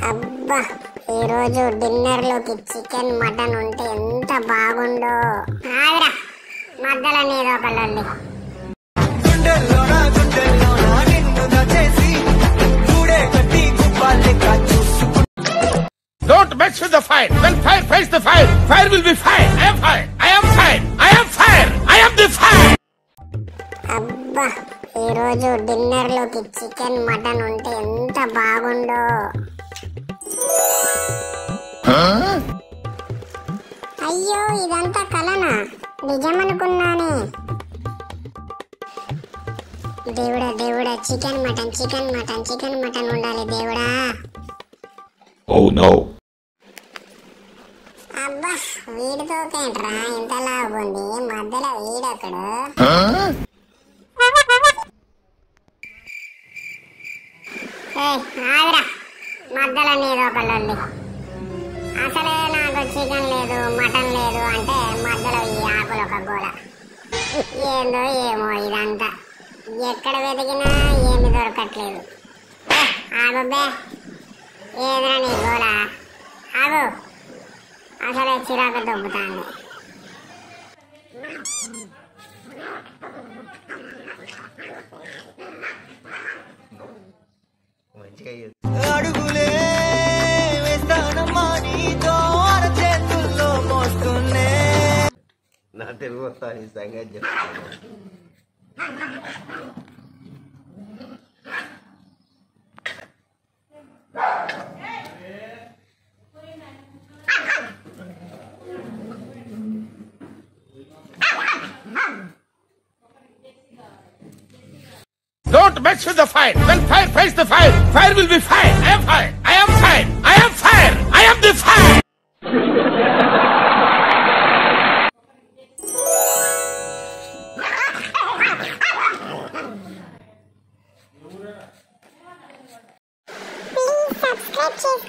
అబ్బా ఈరోజు డిన్నర్ లోకి చికెన్ మటన్ ఉంటే ఎంత బాగుండో ఆవిరా మధ్యలో నీదో ఒకళ్ళండి గుండెల్లోన గుండెల్లోన నిన్ను దాచేసి గూడే కట్టి గుప్పాలెక్క చూసుకుంటా Don't mess with the fire. When fire fights the fire, fire will be fire. I am fire. I am fire. I am fire. I am the fire. అబ్బా ఈరోజు డిన్నర్ లోకి చికెన్ మటన్ ఉంటే ఎంత బాగుండో అయ్యో ఇదంతా కలనా నిజమనుకున్నానే దేవుడా దేవుడా chicken mutton chicken mutton chicken mutton ఉండాలి దేవుడా Oh no. అబ్బా వీడితో ఏంట్రా ఇంతలా ఉంది మధ్యలో వీడక్కడు ఏయ్, ఆగురా మధ్యలో నీదో ఒకళ్ళండి అసలే నాకు చికెన్ లేదు మటన్ లేదు అంటే మధ్యలో ఈ ఆకులు ఒక గోల ఏందో ఏమో ఇదంతా ఎక్కడ వెతికినా ఏమి దొరకట్లేదు ఏ, ఆగు బే ఏదిరా నీ గోల ఆగు అసలే చిరాకు దొబ్బుతాంది అడుగులే వేస్తానమ్మా నీతో అరచేతుల్లో మోస్తున్నే నా తెలుగు వస్తా ఈ సంగతి చెప్తాను Don't mess with the fire. When fire fights the fire, fire will be fire. I am fire. I am fire. I am fire. I am the fire. Please subscribe చేసుకోండి